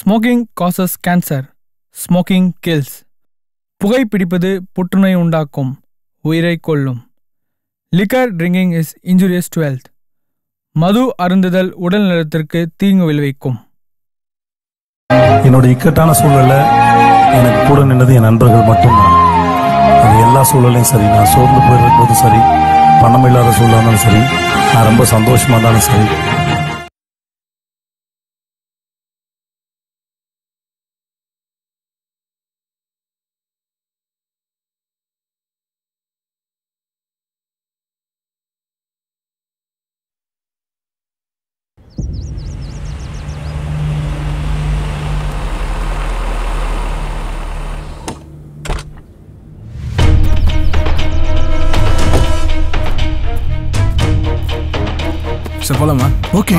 Smoking causes cancer smoking kills புகைப்பிடிப்பது புற்றுநோய் உண்டாக்கும் உயிரை கொல்லும் liquor drinking is injurious to health மது அருந்துதல் உடல் நலத்திற்கு தீங்கு விளைவிக்கும் என்னோட இக்கட்டான சூழல்ல எனக்கு கூட நின்னது என் நண்பர்கள் மட்டும்தான் அது எல்லா சூழலையும் சரி நான் சோர்ந்து போயிருக்கும் போதும் சரி பணம் இல்லாத சூழலாக இருந்தாலும் சரி நான் ரொம்ப சந்தோஷமா இருந்தாலும் சரி சரி போலாமா ஓகே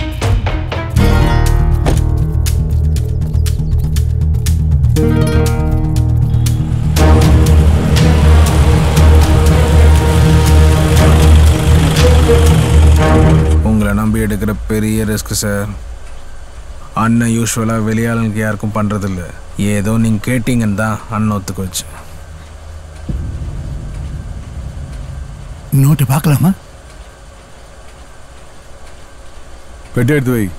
உங்களை நம்பி எடுக்கிற பெரிய ரிஸ்க் சார் அண்ணன் யூஸ்வலாக வெளியாளுங்களுக்கு யாருக்கும் பண்ணுறதில்ல ஏதோ நீங்கள் கேட்டீங்கன்னு தான் அண்ணன் ஒத்துக்க வச்சு நோட்டு பார்க்கலாமா பெட்டி எடுத்து வை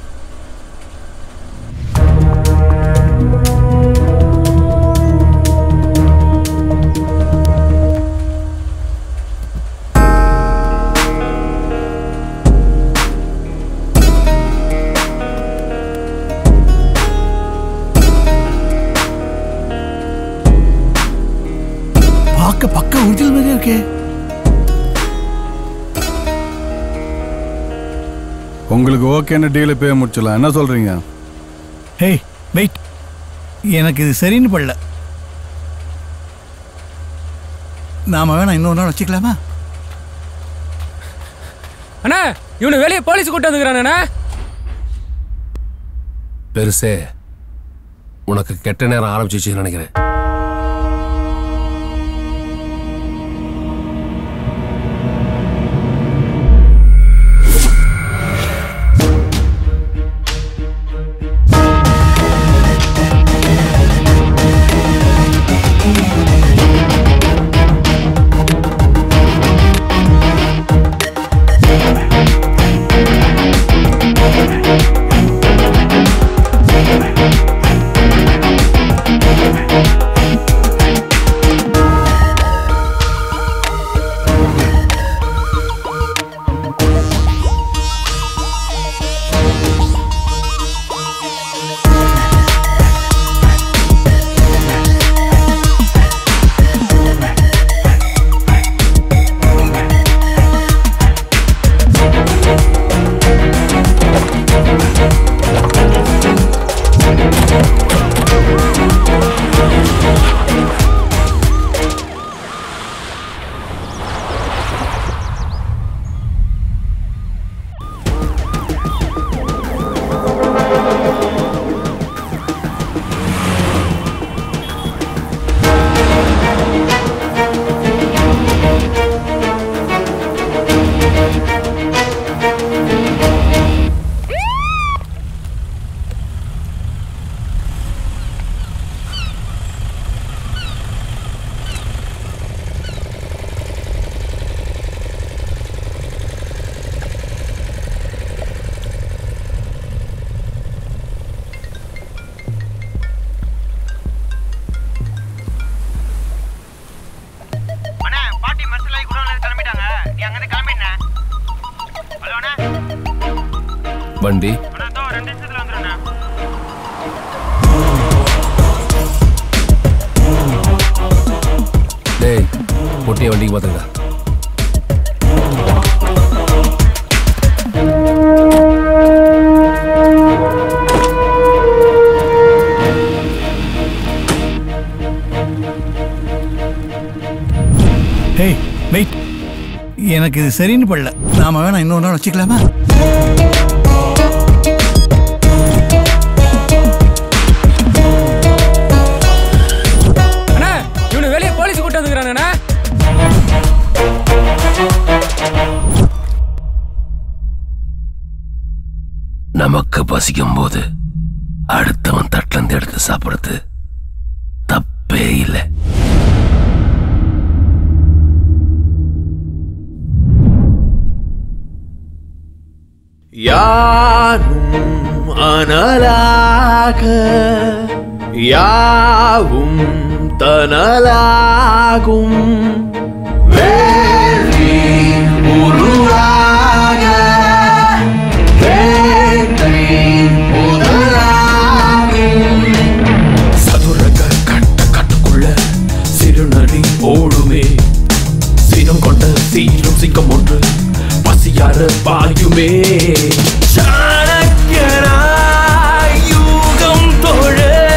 பார்க்க பக்க ஒரிஜினல் மாதிரியே இருக்கே உங்களுக்கு ஓகேன்னு டீலை பே முடிச்சிடலாம் என்ன சொல்றீங்க ஹேய் வெயிட் எனக்கு இது சரின்னு படல நாம வேணா இன்னொரு நாள் வச்சுக்கலாமா அண்ணா இவனு வெளியே போலீஸ் கூட்டு வந்துக்கிறானே பெருசே உனக்கு கெட்ட நேரம் ஆரம்பிச்சிச்சுன்னு நினைக்கிறேன் அண்ணா பாட்டி மனசிலாகி கூட கிளம்பிட்டாங்க நீ அங்கேருந்து கிளம்பிடுண்ணே ஹலோ அண்ணா வண்டி அண்ணா இதோ ரெண்டு நிமிஷத்தில் வந்துடுண்ணா டேய் பொட்டியை வண்டிக்கு பார்த்துக்கடா ஹேய் வெயிட் எனக்கு இது சரின்னு படல நாம வேணா இன்னொரு நாள் வச்சுக்கலாமா அண்ணா இவனு வெளியே போலீஸ் கூட்டு வந்துக்கிறானே நமக்கு பசிக்கும் போது அடுத்தவன் தட்டுல இருந்து எடுத்து சாப்பிடுறது தப்பே இல்லை யாரும் அனலாக யாவும் தனலாகும் வேள்வி உருவாக வேட்டை முதலாகும் சதுரக கட்ட கட்டுக்குள்ள சிறுநடி ஓடுமே சினம் கொண்ட சீரும் சிங்கம் ஒன்று பசியார பாயுமே சாணக்கியனாய் யூகம் தொழ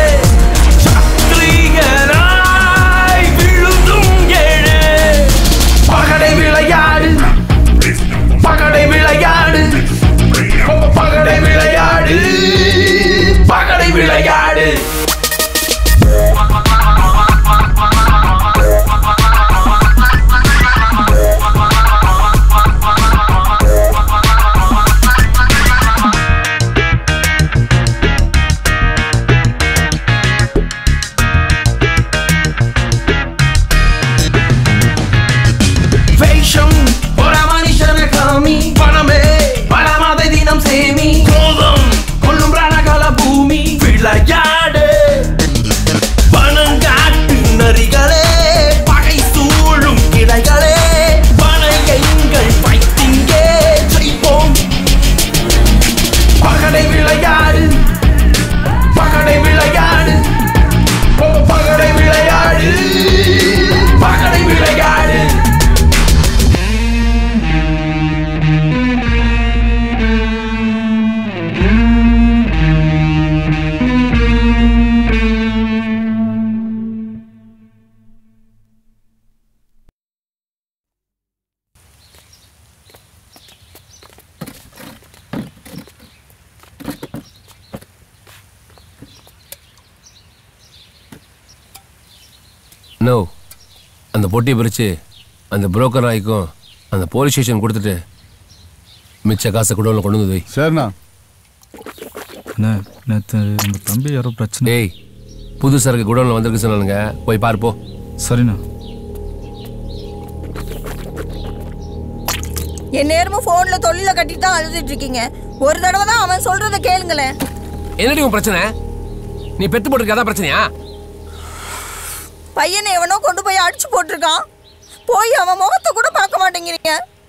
சத்திரியனாய் விழுந்தும் ஏழு பகடை விளையாடு பகடை விளையாடு பகடை விளையாடு பகடை விளையாடு வேஷம் ஒரு மனுஷன காமி பணமே பணமாதை தினம் சேமி கோபம் கொள்ளும் ரணகல பூமி விளையாடு பணங்காட்டு நரிகளே பகை சூழும் கிடைகளே பனையங்கள் வைத்திங்கே ஜெயிப்போம் பகடை விளையாடு பகடை விளையாடு ஓ, பகடை விளையாடு பகடை விளையாடு நோ அந்த பொட்டியை பிரித்து அந்த புரோக்கர் நாய்க்கும் அந்த போலீஸ் ஸ்டேஷன் கொடுத்துட்டு மிச்ச காசை குடோனில் கொண்டு வந்து வை சரிண்ணா அண்ணா நேற்று நம்ம தம்பி யாரோ பிரச்சனை ஏய் புது சரக்கு குடோனில் வந்திருக்கு சொன்னானுங்க போய் பாரு போ சரிண்ணா என் நேரமும் போன்ல தொழில கட்டிட்டு தான் அழுதுட்டு இருக்கீங்க ஒரு தடவை தான் அவன் சொல்றத கேளுங்களேன் என்னடி உன் பிரச்சனை நீ பெத்து போட்டிருக்க அதான் பிரச்சனையா பையனை எவனோ கொண்டு போய் அடிச்சு போட்டிருக்கான் போய் அவன் முகத்தை கூட பார்க்க மாட்டேங்கிறீங்க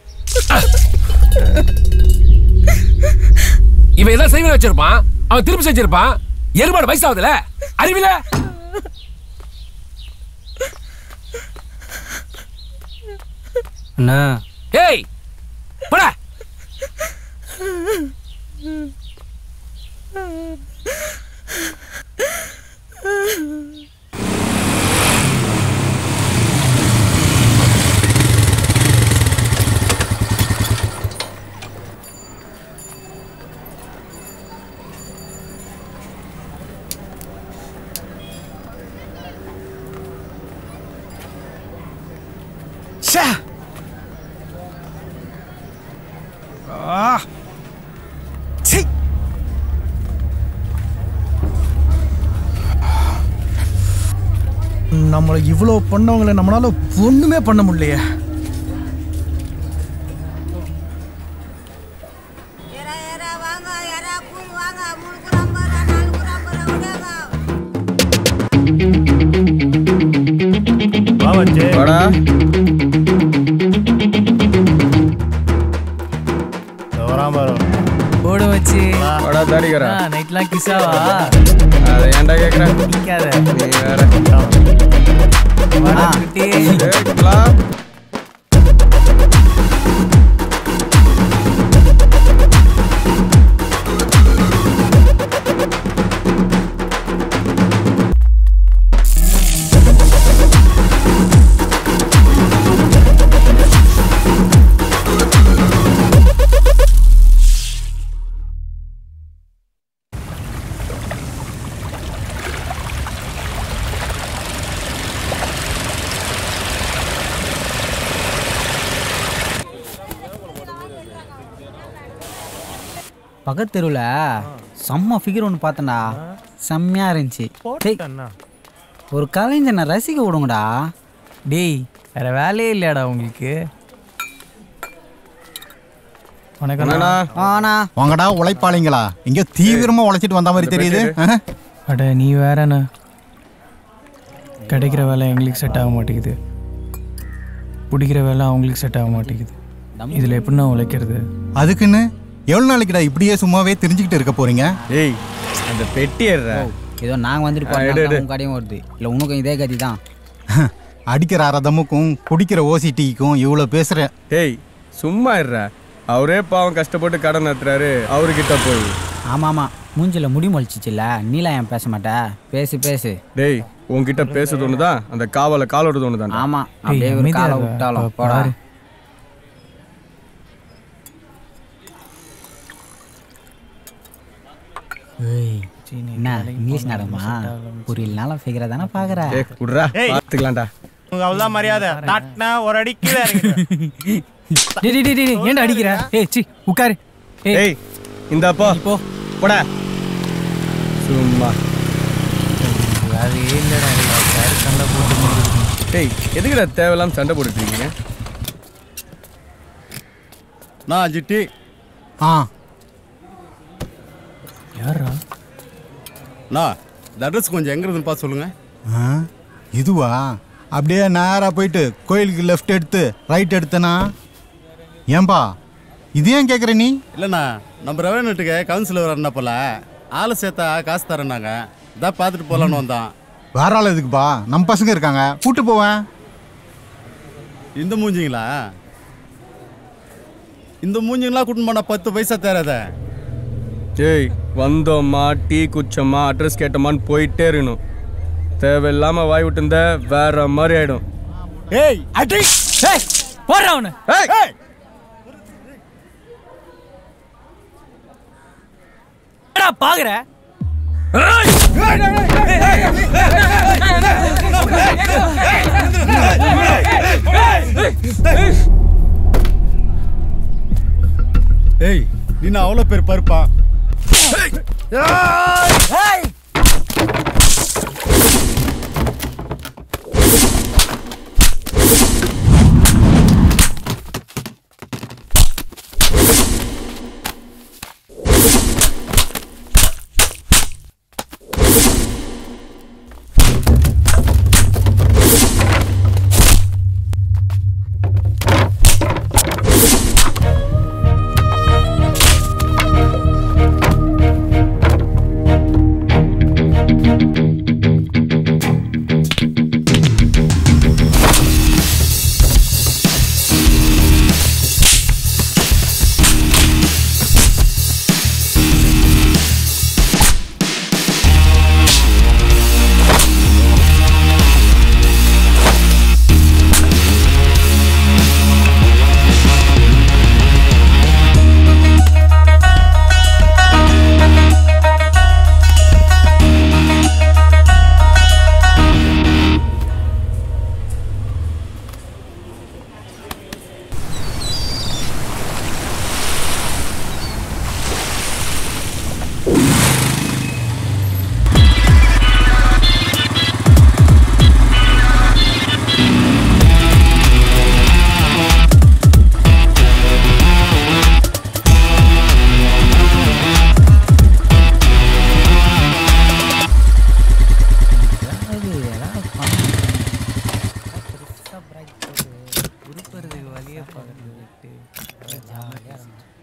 இவன் எல்லாம் செய்வன வச்சிருப்பான் அவன் திருப்பி செஞ்சிருப்பான் எருமாடு வயசாகுதுல அறிவில அண்ணா ஏய் போடா ச்சே ஆ சீ நம்மளை இவ்வளோ பண்ணவங்கள நம்மளால ஒண்ணுமே பண்ண முடியலையே வாடா போடு வச்சு வாடா தாடிக்கிறா நைட்லாம் கிசாவா அதை ஏன்டா கேட்குறேன் நிக்காத நீ வேற வாடா குட்டி ஏய், குலா. பக்கத்து தெருவில் செம்ம ஃபிகர் ஒன்று பார்த்தேன்டா செம்மையா இருந்துச்சு டேய், ஒரு கலைஞனை ரசிக்க விடுங்கடா டேய் வேற வேலையே இல்லையாடா உங்களுக்கு வணக்கம்ண்ணா ஆனா வாங்கடா உழைப்பாளிங்களா இங்க தீவிரமா உழைச்சிட்டு வந்த மாதிரி தெரியுது ஆ? அட நீ வேறண்ணா கிடைக்கிற வேலை எங்களுக்கு செட் ஆக மாட்டேங்குது பிடிக்கிற வேலை அவங்களுக்கு செட் ஆக மாட்டேங்குது இதில் எப்படிண்ணா உழைக்கிறது அதுக்குன்னு எவ்வளவு நாளைக்குடா இப்படியே சும்மாவே தெரிஞ்சுக்கிட்டு இருக்க போறீங்க ஏய் அந்த பெட்டி ஏறுறா ஏதோ நாங்க வந்துட்டு ஆ, எடு, எடு. போறோம் கடையும் வருது இல்ல உனக்கும் இதே கதி தான் அடிக்கிற அரதமுக்கும் குடிக்கிற ஓசிட்டிக்கும் இவ்வளவு பேசுற ஏய் சும்மா இருடா அவரே பாவம் கஷ்டப்பட்டு கடன் நடத்துறாரு அவர்கிட்ட போய் ஆமா ஆமா மூஞ்சில முடி மொழிச்சிச்சுல நீலா ஏன் பேச மாட்ட பேசு பேசு டேய் உன்கிட்ட பேசுறது ஒண்ணுதான் அந்த காவல காலோடுறது ஒண்ணுதான் ஆமா அப்படியே ஒரு காலை விட்டாலும் போடா ஏய், என்ன இங்கிலீஷ் நடமா புரியலனாலும் ஃபிகரை தானே பாக்குற ஏய் விட்றா பாத்துக்கலாம்டா அவ்வளவுதான் மரியாதை தட்டினா ஒரு அடி கீழே இறங்கிடுவேன். டேய் டேய், டேய் டேய் ஏன்டா அடிக்கிற ஏய் சி உட்காரு ஏய் இந்த போ போ போடா சும்மா வேலையே இல்லைடா எல்லாரும் சண்டை போட்டு முடிஞ்சிருக்கும். டேய் எதுக்குடா தேவையில்லாம சண்டை போட்டுட்டு இருக்கீங்க நான் ஜிட்டி ஆ யாரா நான் இந்த அட்ரஸ் கொஞ்சம் எங்க இருக்குன்னு பார்த்து சொல்லுங்க ஆ? இதுவா அப்படியே நேரா போயிட்டு கோயிலுக்கு லெஃப்ட் எடுத்து ரைட் எடுத்தனா ஏன்பா இது ஏன் கேக்குற நீ இல்லைண்ணா நம்ம ரெவன்யூட்டுக்கு கவுன்சிலர் வரணும் போல ஆளை சேர்த்தா காசு தரேன்னாங்க இதான் பார்த்துட்டு போகலான்னு வந்தான் வேற ஆள் எதுக்குப்பா நம்ம பசங்க இருக்காங்க கூட்டு போவேன் இந்த மூஞ்சிங்களா இந்த மூஞ்சிங்களா கூட்டின்னு போனா பத்து பைசா தராத ஏய் வந்தோமா டீ குச்சோமா அட்ரஸ் கேட்டோமான்னு போயிட்டே இருக்கணும் தேவையில்லாம வாய் விட்டுருந்த வேற மாதிரி ஆயிடும் ஏய் அடி ஏய் போடுறா அவனை ஏய் என்னடா பாக்குற ஏய் நீ நான் அவ்வளோ பேர் பருப்பா உருப்புறதுக்கு வழியே பார்க்கறது விட்டு ஜாலியாக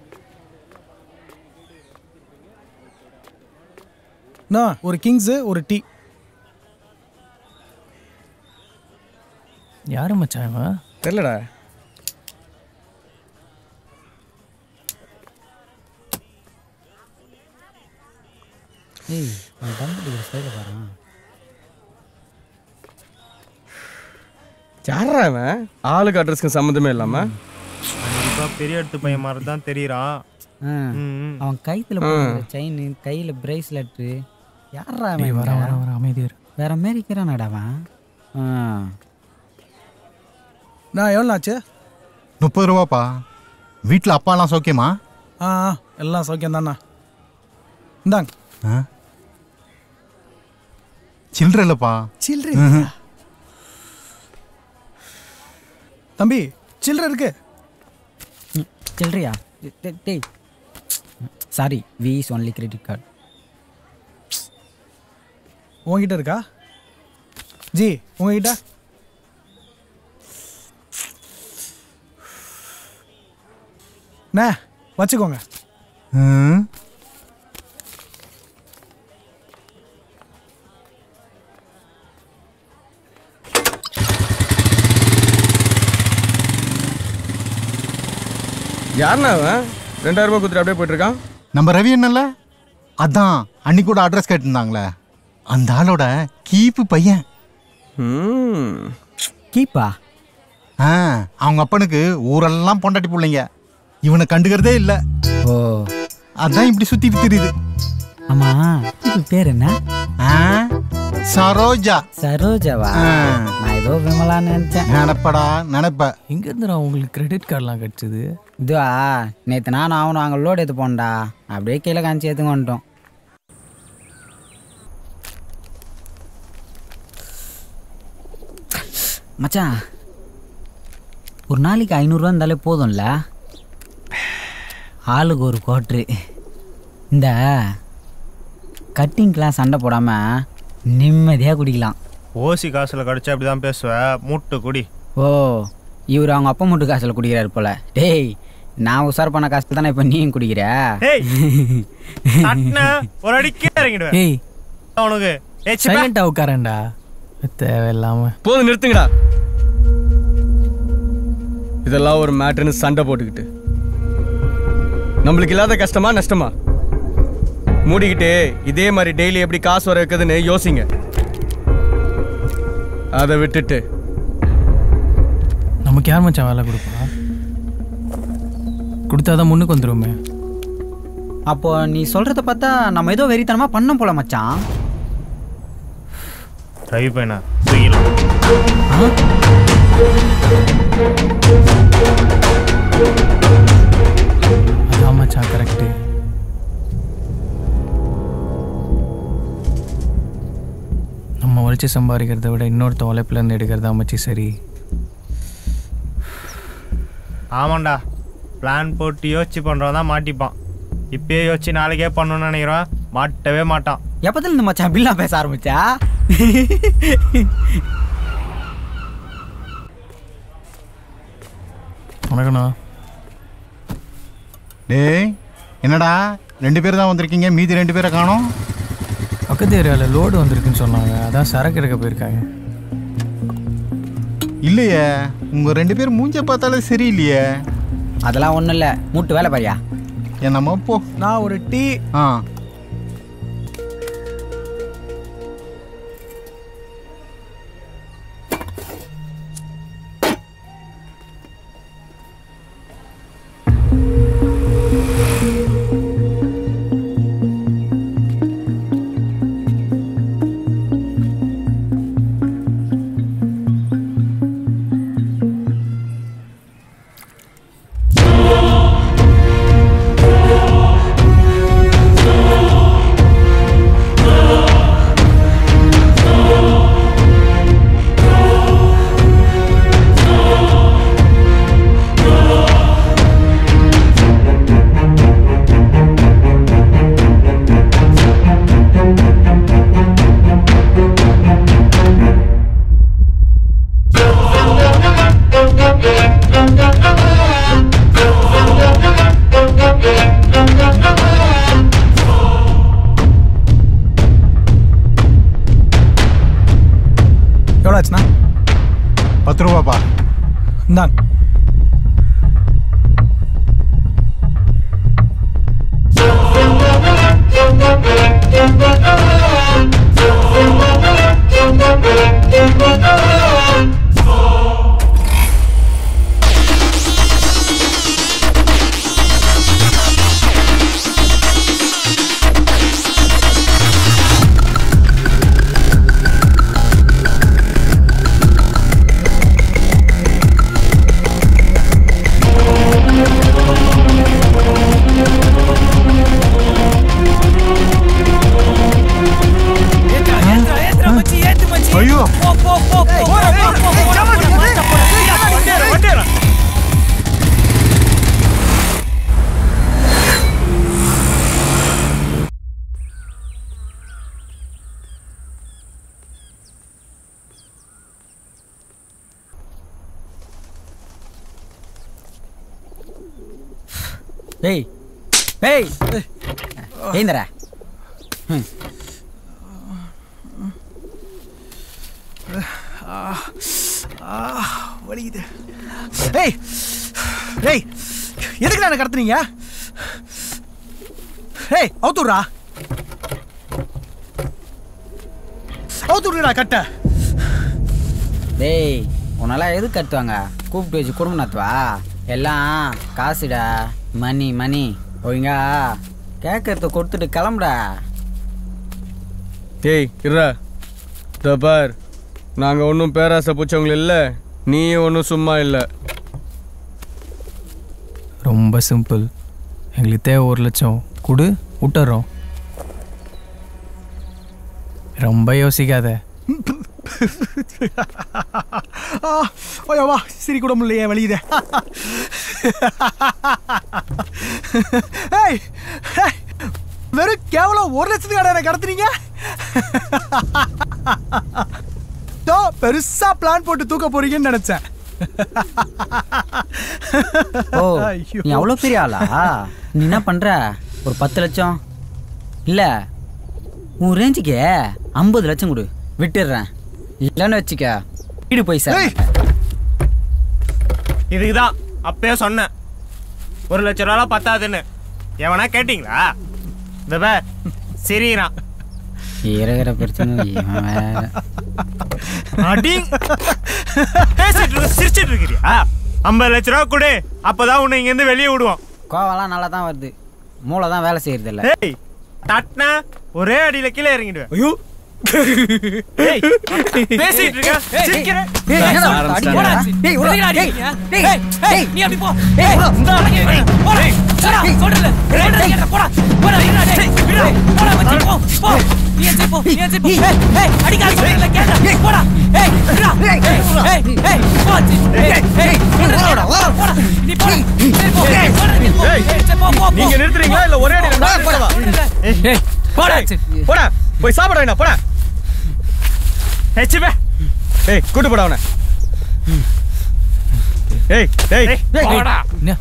அண்ணா ஒரு கிங்ஸு ஒரு டீ யாரு மச்சான் இவன் தெரியலடா ஏய் உன் தம்பி சைடு பாரு யாரா அவன் ஆளுக்கு அட்ரஸ்க்கு சம்மந்தமே இல்லாம கண்டிப்பா பெரிய எடுத்து பையன் மாதிரி தான் தெரியறான் ஆ, அவன் கைத்துல போடுற செயின் கையில பிரேஸ்லெட்டு யாரா அவன் டேய், வர, இவன்? வர, வர, அமைதியா இரு. வேற மாதிரி இருக்கிறானடா அவன் ஆ. நான் எவ்வளோ ஆச்சு முப்பது ரூபாப்பா வீட்டில் அப்பாலாம் சௌக்கியமா ஆ ஆ, எல்லாம் சௌக்கியம் தாண்ணா இந்தாங்க ஆ? சில்லற இல்லப்பா சில்லறை தம்பி சில்லறை இருக்கு சில்லறையா டே- டேய் sorry we is only credit card உங்ககிட்ட இருக்கா ஜி உங்ககிட்ட அண்ணே வச்சுக்கோங்க ம். யாருண்ணா அவன் ரெண்டாயிரம் ரூபாய் கொடுத்துட்டு அப்படியே போயிட்டு இருக்கான் நம்ம ரவி என்னல்ல அதான் அன்னைக்கு கூட அட்ரஸ் கேட்டிருந்தாங்களே அந்த ஆளோட கீப்பு பையன் கீப்பா ஆ அவங்க அப்பனுக்கு ஊரெல்லாம் பொண்டாட்டி பிள்ளைங்க இவனை கண்டுக்கிறதே இல்லை ஓ அதான் இப்படி சுத்திட்டு தெரியுது ஆமா இது பேர் என்ன சரோஜா சரோஜாவா ஆ. நான் ஏதோ விமலான்னு நினைச்சேன் நினப்படா நினப்ப எங்க இருந்துடா உங்களுக்கு கிரெடிட் கார்டெலாம் கிடைச்சது இதுவா நேற்று நான் அவனும் அங்கே லோடு எடுத்து போனடா அப்படியே கீழே காமிச்சு எடுத்துங்க வந்துட்டோம் மச்சான் ஒரு நாளைக்கு ஐநூறுரூவா இருந்தாலே போதும்ல ஆளுக்கு ஒரு கோட்ரு இந்த கட்டிங்க்கெலாம் சண்டை போடாமல் நிம்மதியாக குடிக்கலாம் ஓசி காசுல கிடைச்சா அப்படிதான் பேசுவ மூட்டு குடி ஓ இவர் அவங்க அப்பா மட்டும் காசில் குடிக்கிறாரு போல டேய் நான் உசார் பண்ண காசு தானே இப்போ நீயும் குடிக்கிற டேய் தட்டின ஒரு அடி கீழே இறங்கிடுவேன் ஏய் அவனுக்கு ஏய் சிப்பா. சைலண்டா உட்காரேன்டா தேவையில்லாம போதும் நிறுத்துங்கடா இதெல்லாம் ஒரு மேட்டர்னு சண்டை போட்டுக்கிட்டு நம்மளுக்கு இல்லாத கஷ்டமா நஷ்டமா மூடிக்கிட்டு இதே மாதிரி டெய்லி எப்படி காசு வர வைக்கிறதுன்னு யோசிங்க அதை விட்டுட்டு நமக்கு யார் மச்சான் வேலை கொடுப்பா கொடுத்தாதான் முன்னுக்கு வந்துருமே அப்போ நீ சொல்கிறத பார்த்தா நம்ம ஏதோ வெறித்தனமாக பண்ண போல மச்சான் ரவி பையனா தூக்கிடலாம் அதான் மச்சான் கரெக்டு நம்ம உழைச்சி சம்பாதிக்கிறத விட இன்னொருத்த உழைப்புல இருந்து எடுக்கிறதா மச்சி சரி ஆமாண்டா பிளான் போட்டு யோசிச்சு பண்றவன் தான் மாட்டிப்பான் இப்பயே யோசிச்சு நாளைக்கே பண்ணணும்னு நினைக்கிறோம் மாட்டவே மாட்டான் எப்போதுல இந்த மச்சான் பில்லாம் பேச ஆரம்பிச்சா வணக்கண்ணா டேய் என்னடா ரெண்டு பேர் தான் வந்திருக்கீங்க மீதி ரெண்டு பேரை காணோம் பக்கத்து ஏரியாவில் லோடு வந்திருக்குன்னு சொன்னாங்க அதான் சரக்கு எடுக்க போயிருக்காங்க இல்லையே உங்க ரெண்டு பேர் மூஞ்ச பார்த்தாலே சரியில்லையே அதெல்லாம் ஒன்றும் இல்லை மூட்டு வேலை பாரியா என்னம்மா போ நான் ஒரு டீ ஆ எவ்வளோ ஆச்சுண்ணா பத்து ரூபாப்பா இந்தாங்க ஐயோ போ போ போ போ டேய் டேய் ஏந்திரா ம் வலிக்குது டேய் டேய் எதுக்கு நான் கடத்துனீங்க டேய் அவுத்துடுறா அவுத்துடுறா கட்ட டேய் உன்னெல்லாம் எது கட்டுவாங்க கூப்பிட்டு வச்சு குடும்பம் நடத்துவா எல்லாம் காசுடா மணி மணி ஒழுங்கா கேட்கறத கொடுத்துட்டு கிளம்புடா டேய் இருடா இதோ பார் நாங்கள் ஒன்றும் பேராசை பூச்சவங்க இல்லை நீயும் ஒன்றும் சும்மா இல்லை ரொம்ப சிம்பிள் எங்களுக்கு தேவை ஒரு லட்சம் கொடு விட்டுறோம் ரொம்ப யோசிக்காத ஆ, ஐயோ வா சிரி கூட முடியலையே வலியுதே ஏய் ஏய், வெறும் கேவலம் ஒரு லட்சத்துக்கு கடை கடத்துறீங்க தோ பெருசா பிளான் போட்டு தூக்க போறீங்கன்னு நினைச்சேன் ஓ ஐயோ. நீ அவ்வளோ பெரிய ஆளா நீ என்ன பண்ற ஒரு பத்து லட்சம் இல்ல உன் ரேஞ்சுக்கு ஐம்பது லட்சம் கொடு விட்டுடுறேன் இல்லைன்னு வச்சுக்க வீடு போய் சார் இதுக்கு தான் அப்பயே சொன்னேன் ஒரு லட்ச ரூபாலாம் பத்தாதுன்னு எவனா கேட்டிங்களா இந்த பார் சிரிக்கிறான் இருக்கிற பிரச்சனை இவன் வேற. அடி பேசிட்டு இருக்க சிரிச்சிட்டு இருக்கிறியா ஐம்பது லட்ச ரூபா கொடு அப்பதான் உன்னை இங்க இருந்து வெளியே விடுவோம் கோவம்லாம் நல்லா தான் வருது மூளை தான் வேலை செய்யறது இல்ல ஏய் தட்டினா ஒரே அடியில கீழே இறங்கிடுவேன் ஐயோ ஏய், பேசிட்டு இருக்க சிரிக்கிற ஏய், என்னடா, அடி போடா. ஏய், விட்றா. ஏய், ஏய், ஏய், நீ அப்படி போ ஏய், ஏய், இந்த ஆளுங்க இவங்க. போடா. போடா, சொல்றேன்ல. சொல்றேன் கேட்டா, போடா. போடா, இருடா, டேய். விடுடா. போடா, மச்சி, போ, போ. நீ எந்திரி போ, நீ எந்திரி போ. ஏய், ஏய், அடிக்காத சொல்றேன்ல, கேட்டா. போடா. ஏய், விடுடா. ஏய், ஏய், ஏய், போ, மச்சி. ஏய், ஏய், சொல்றேன்ல, போடா, போடா. நீ போடா. சரி, போ. சொல்றேன், நீ போ. ஏய், சரி, போ, போ, போ. நீங்க நிறுத்துறீங்களா இல்ல ஒரே அடியில நான் போடா. நிறுத்தவா? ஏய், போடா, சரி. போடா போய் சாப்பிட வேணா போடா ஹெச்சுபே ஏய் கூட்டு போடா அவனை ஏய் டேய் போடா.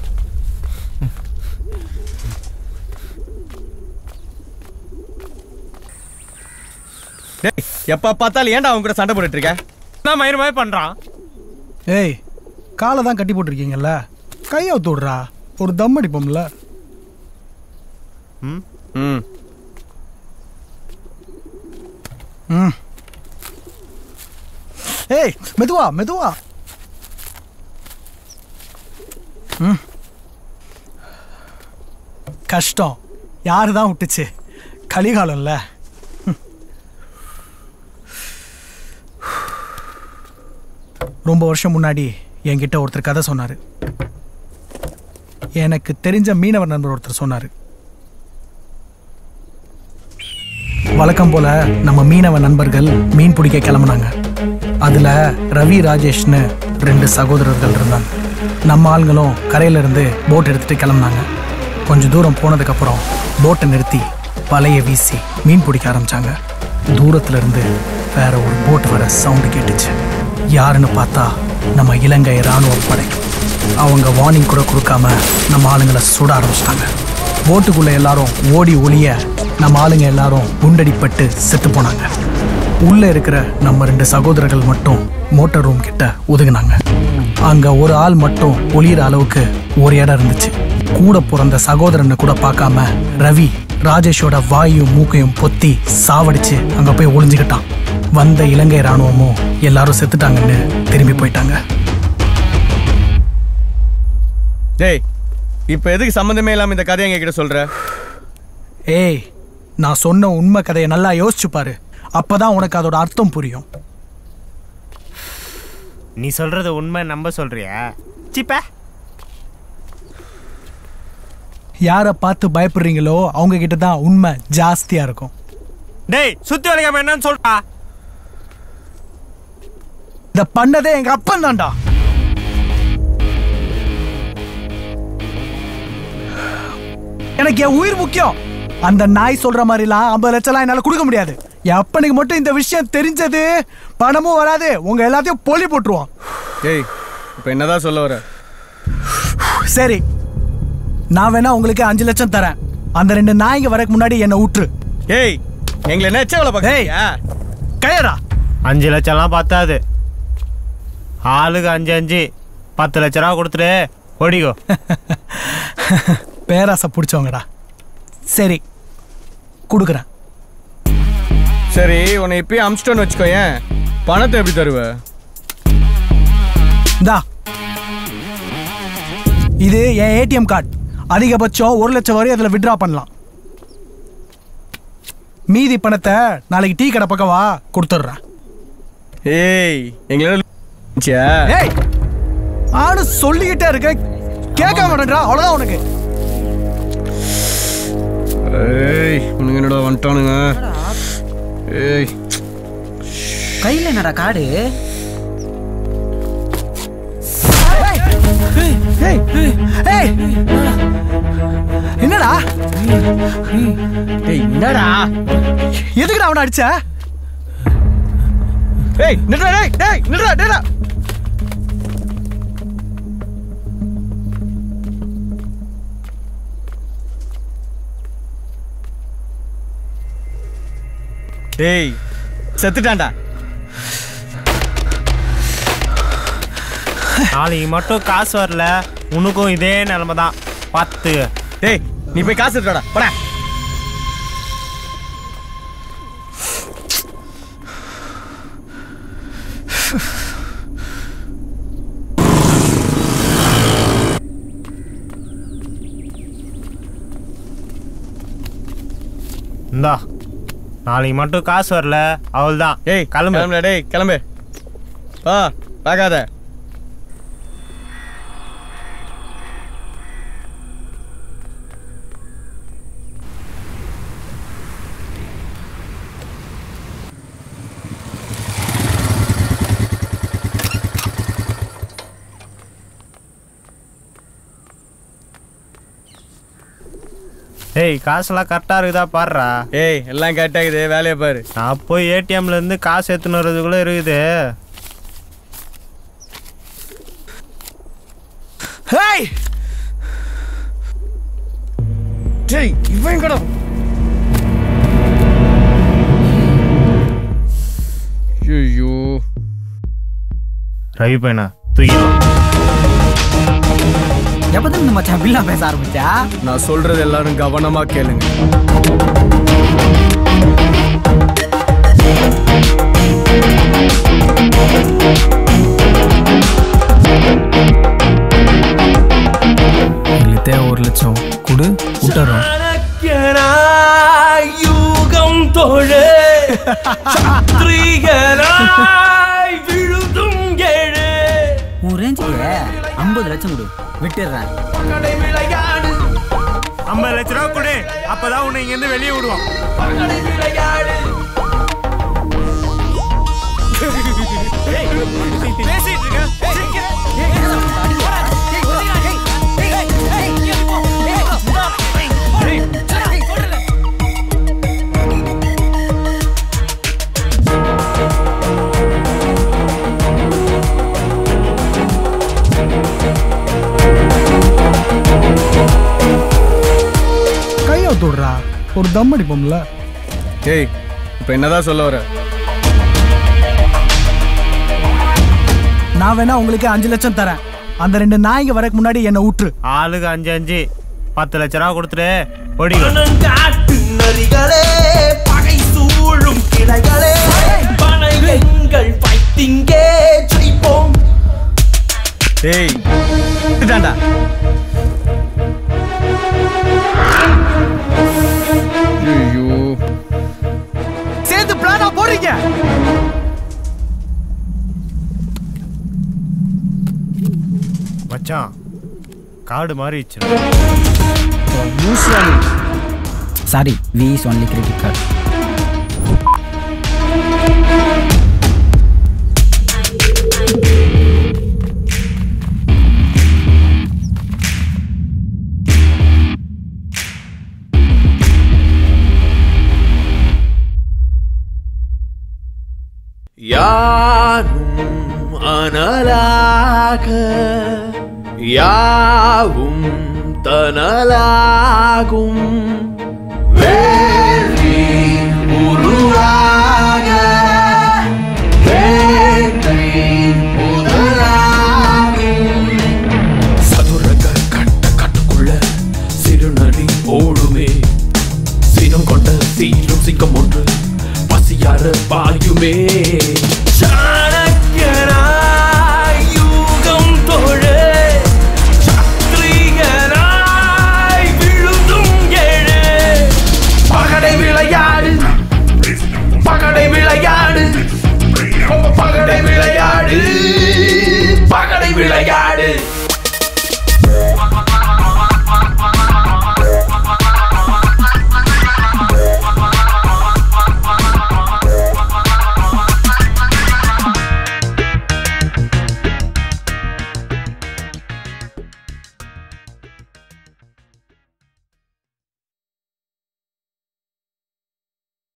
டேய் எப்ப பார்த்தாலும் ஏன்டா அவன் கூட சண்டை போட்டுட்டு இருக்க நான் மயிறு மாதிரி பண்றான் ஏய் காலை தான் கட்டி போட்டிருக்கீங்கல்ல கையை அவுத்து விட்றா ஒரு தம் அடிப்போம்ல ம் ம் ஏய் மெதுவா மெதுவா ம் கஷ்டம் யாரு தான் விட்டுச்சு கலிகாலம்ல ம். ரொம்ப வருஷம் முன்னாடி என்கிட்ட ஒருத்தர் கதை சொன்னார் எனக்கு தெரிஞ்ச மீனவர் நண்பர் ஒருத்தர் சொன்னார் வழக்கம் போல நம்ம மீனவ நண்பர்கள் மீன் பிடிக்க கிளம்புனாங்க அதுல ரவி ராஜேஷ்னு ரெண்டு சகோதரர்கள் இருந்தாங்க நம்ம ஆளுங்களும் கரையில இருந்து போட் எடுத்துட்டு கிளம்புனாங்க கொஞ்சம் தூரம் போனதுக்கு அப்புறம் போட்டை நிறுத்தி வலைய வீசி மீன் பிடிக்க ஆரம்பிச்சாங்க தூரத்துல இருந்து வேற ஒரு போட் வர சவுண்டு கேட்டுச்சு யாருன்னு பார்த்தா நம்ம இலங்கை ராணுவ படை அவங்க வார்னிங் கூட கொடுக்காம நம்ம ஆளுங்களை சுட ஆரம்பிச்சிட்டாங்க போட்டுக்குள்ள எல்லாரும் ஓடி ஒளிய நம்ம ஆளுங்க எல்லாரும் குண்டடிப்பட்டு செத்து போனாங்க உள்ள இருக்கிற நம்ம ரெண்டு சகோதரர்கள் மட்டும் மோட்டார் ரூம் கிட்ட ஒதுங்கினாங்க அங்க ஒரு ஆள் மட்டும் ஒளியிற அளவுக்கு ஒரு இடம் இருந்துச்சு கூட பிறந்த சகோதரனை கூட பார்க்காம ரவி ராஜேஷோட வாயும் மூக்கையும் பொத்தி சாவடிச்சு அங்க போய் ஒளிஞ்சுக்கிட்டான் வந்த இலங்கை ராணுவமும் எல்லாரும் செத்துட்டாங்கன்னு திரும்பி போயிட்டாங்க டேய் இப்போ எதுக்கு சம்மந்தமே இல்லாம இந்த கதையை எங்ககிட்ட சொல்ற ஏய் நான் சொன்ன உண்மை கதையை நல்லா யோசிச்சு பாரு அப்பதான் உனக்கு அதோட அர்த்தம் புரியும் நீ சொல்றது உண்மை நம்ப சொல்றியா சிப்ப யாரை பார்த்து பயப்படுறீங்களோ அவங்க கிட்ட தான் உண்மை ஜாஸ்தியா இருக்கும் டேய் சுத்தி வளைக்காம என்னன்னு சொல்றா இத பண்ணதே எங்க அப்பன் தான்டா எனக்கு என் உயிர் முக்கியம் அந்த நாய் சொல்ற மாதிரிலாம் ஐம்பது லட்சம்லாம் என்னால கொடுக்க முடியாது என் அப்பனுக்கு மட்டும் இந்த விஷயம் தெரிஞ்சது பணமும் வராது உங்க எல்லாத்தையும் பொலி போட்டுருவான் ஏய் இப்போ என்னதான் சொல்ல வர சரி நான் வேணா உங்களுக்கு அஞ்சு லட்சம் தரேன் அந்த ரெண்டு நாய்ங்க வரக்கு முன்னாடி என்ன விட்டுரு ஏய் எங்களை என்ன எச்ச வேலை பார்க்கறியா கையடா அஞ்சு லட்சம்லாம் பத்தாது ஆளுக்கு அஞ்சு அஞ்சு பத்து லட்ச ரூபா கொடுத்துட்டு ஓடிக்கோ பேராசை பிடிச்சவங்கடா சரி கொடுக்குறேன் சரி உன்னை இப்பயே அமிச்சிட்டோன்னு வச்சுக்கோ ஏன் பணத்தை எப்படி தருவ இந்தா இது என் ஏடிஎம் கார்டு அதிகபட்சம் ஒரு லட்சம் வரை அதில் வித்ட்ரா பண்ணலாம் மீதி பணத்தை நாளைக்கு டீ கடை பக்கம் வா கொடுத்துட்றேன் ஏய் எங்களால ஏய் நானும் சொல்லிக்கிட்டே இருக்கேன் கேட்க மாட்டேன்றா அவ்வளோதான் உனக்கு ஏய் உனக்கு என்னடா வந்துட்டானுங்க ஏய் கையில் என்னடா காடு ஏய் ஏய் என்னடா ஏய் என்னடா எதுக்குடா அவனை அடிச்ச ஏய் நில்றா டேய் டேய் நில்றா டேடா டேய் செத்துட்டான்டா நாளைக்கு மட்டும் காசு வரல உனக்கும் இதே நிலைமை தான் பத்து டேய் நீ போய் காசு எடுத்துடா போடா இந்தா நாளைக்கு மட்டும் காசு வரல அவள் தான் ஏய் கிளம்பு கிளம்புல டேய் கிளம்பு வா பார்க்காத ஏய் காசெல்லாம் கரெக்டாக இருக்குதா பாருடா ஏய் எல்லாம் கரெக்டாக இருக்குது வேலையை பாரு நான் போய் ஏடிஎம்ல இருந்து காசு எடுத்துன்னு வர்றதுக்குள்ள இருக்குது ஹேய் டேய் இவன் கூட ஐயோ ரவி பையனா தூக்கி எப்பதான் இந்த மச்சான் பில்லா பேச ஆரம்பிச்சா நான் சொல்றது எல்லாரும் கவனமா கேளுங்க எங்களுக்கு தேவை ஒரு லட்சம் கொடு விட்டுறோம் யூகம் தோழ சத்திரிகராய் விழுதும் ஏழு உன் ரேஞ்சுக்கு ஐம்பது லட்சம் கொடு விட்டுடுறேன் ஐம்பது லட்ச ரூபா கொடு அப்பதான் உன்னை இங்கேருந்து வெளியே விடுவான் பேசிட்டு கையை விடுறா ஒரு தம் அடிப்போம்ல ஏய் இப்போ என்னதான் சொல்ல வர நான் வேணா உங்களுக்கு அஞ்சு லட்சம் தரேன் அந்த ரெண்டு நாய்ங்க வரக்கு முன்னாடி என்ன விட்டுரு ஆளுக்கு அஞ்சு அஞ்சு பத்து லட்ச ரூபா கொடுத்துட்டு ஓடிக்கோ காட்டு நரிகளே பகை சூழும் கிளைகளே பனை எங்கள் ஃபைட்டிங்கே ஜெயிப்போம் டேய் விட்டுட்டான்டா ஐயோ சேர்த்து பிளானா போடுறீங்க மச்சான் கார்டு மாறிடுச்சு sorry we is only credit card யாரும் அனலாக யாவும் தனலாகும் வேள்வி உருவாக வேட்டை முதலாகும் சதுரங்க கட்ட கட்டுக்குள்ள சிறுநடி ஓடுமே சினம் கொண்ட சீரும் சிங்கம் ஒன்று பசியார பாயுமே சாணக்கியனாய் யூகம் தொழ சத்திரியனாய் விழுதும் ஏழு பகடை விளையாடு பகடை விளையாடு பகடை விளையாடு பகடை விளையாடு